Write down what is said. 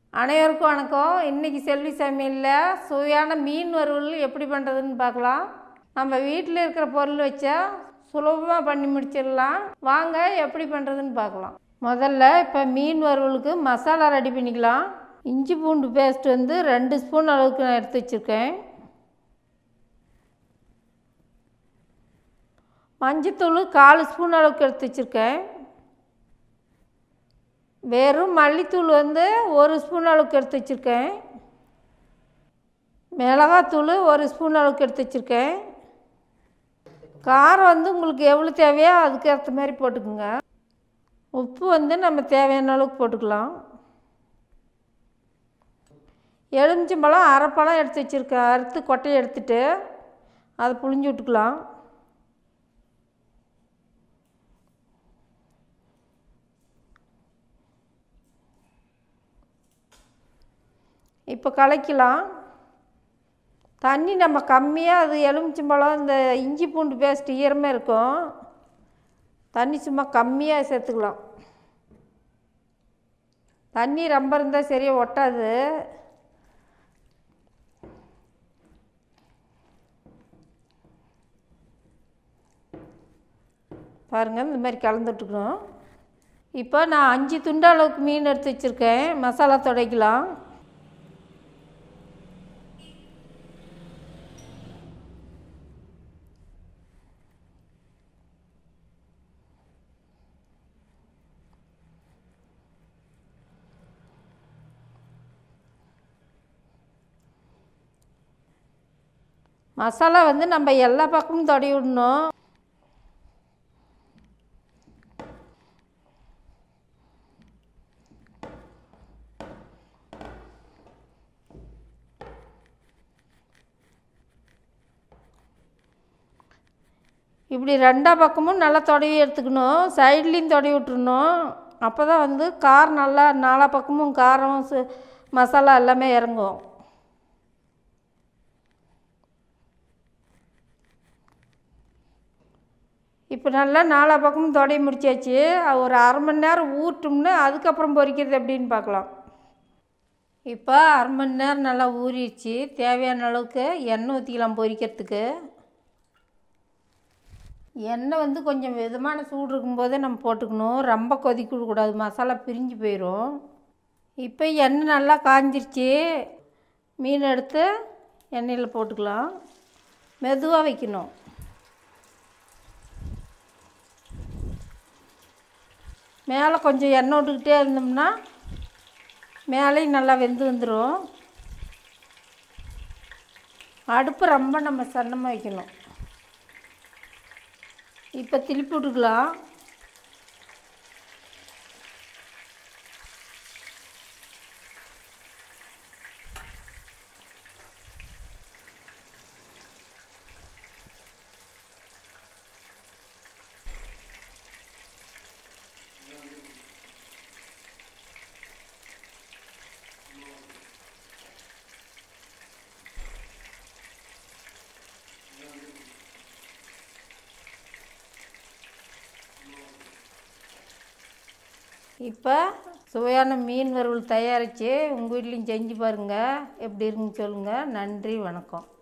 அனைவருக்கும் வணக்கம் இன்றைக்கி செல்வி சமையலில் சுவையான மீன் வறுவல் எப்படி பண்ணுறதுன்னு பார்க்கலாம் நம்ம வீட்டில் இருக்கிற பொருள் வச்சா சுலபமாக பண்ணி முடிச்சிடலாம் வாங்க எப்படி பண்ணுறதுன்னு பார்க்கலாம் முதல்ல இப்போ மீன் வறுவலுக்கு மசாலா ரெடி பண்ணிக்கலாம் இஞ்சி பூண்டு பேஸ்ட் வந்து ரெண்டு ஸ்பூன் அளவுக்கு நான் எடுத்து வச்சுருக்கேன் மஞ்சத்தூள் கால் ஸ்பூன் அளவுக்கு எடுத்து வச்சுருக்கேன் வெறும் மல்லித்தூள் வந்து ஒரு ஸ்பூன் அளவுக்கு எடுத்து வச்சுருக்கேன் மிளகாத்தூள் ஒரு ஸ்பூன் அளவுக்கு எடுத்து வச்சுருக்கேன் காரம் வந்து உங்களுக்கு எவ்வளோ தேவையோ அதுக்கு ஏற்ற மாதிரி போட்டுக்கோங்க உப்பு வந்து நம்ம தேவையான அளவுக்கு போட்டுக்கலாம் எலுமிச்சம்பழம் அரைப்பழம் எடுத்து வச்சுருக்கேன் அறுத்து கொட்டையை எடுத்துட்டு அதை புழிஞ்சு விட்டுக்கலாம் இப்போ கலக்கலாம் தண்ணி நம்ம கம்மியாக அது எலுமிச்சம்பழம் இந்த இஞ்சி பூண்டு பேஸ்ட் ஈரமாக இருக்கும் தண்ணி சும்மா கம்மியாக சேர்த்துக்கலாம் தண்ணி ரொம்ப இருந்தால் சரியாக ஒட்டாது பாருங்கள் இந்த மாதிரி கலந்துட்டுக்கணும் இப்போ நான் அஞ்சு துண்டு அளவுக்கு மீன் எடுத்து வச்சுருக்கேன் மசாலா துடைக்கலாம் மசாலா வந்து நம்ம எல்லா பக்கமும் தொடி விடணும் இப்படி ரெண்டா பக்கமும் நல்லா தொடவி எடுத்துக்கணும் சைட்லேயும் தொடவி விட்டுறணும் அப்போ தான் வந்து காரம் நல்லா நாலா பக்கமும் காரம் சு மசாலா எல்லாமே இறங்கும் இப்போ நல்லா நாலா பக்கமும் தொடை முடிச்சாச்சு ஒரு அரை மணி நேரம் ஊட்டோம்னா அதுக்கப்புறம் பொரிக்கிறது எப்படின்னு பார்க்கலாம் இப்போ அரை மணி நேரம் நல்லா ஊறிடுச்சு தேவையான அளவுக்கு எண்ணெய் ஊற்றிக்கலாம் பொரிக்கிறதுக்கு எண்ணெய் வந்து கொஞ்சம் விதமான சூடு இருக்கும்போதே நம்ம போட்டுக்கணும் ரொம்ப கொதிக்க விடக்கூடாது மசாலா பிரிஞ்சு போயிடும் இப்போ எண்ணெய் நல்லா காஞ்சிருச்சு மீன் எடுத்து எண்ணெயில் போட்டுக்கலாம் மெதுவாக வைக்கணும் மேலே கொஞ்சம் எண்ணெய் விட்டுக்கிட்டே இருந்தோம்னா மேலேயும் நல்லா வெந்து வந்துடும் அடுப்பு ரொம்ப நம்ம சன்னமாக வைக்கணும் இப்போ திருப்பி விட்டுக்கலாம் இப்போ சுவையான மீன் வறுவல் தயாரித்து உங்கள் வீட்லேயும் செஞ்சு பாருங்கள் எப்படி இருக்குன்னு சொல்லுங்கள் நன்றி வணக்கம்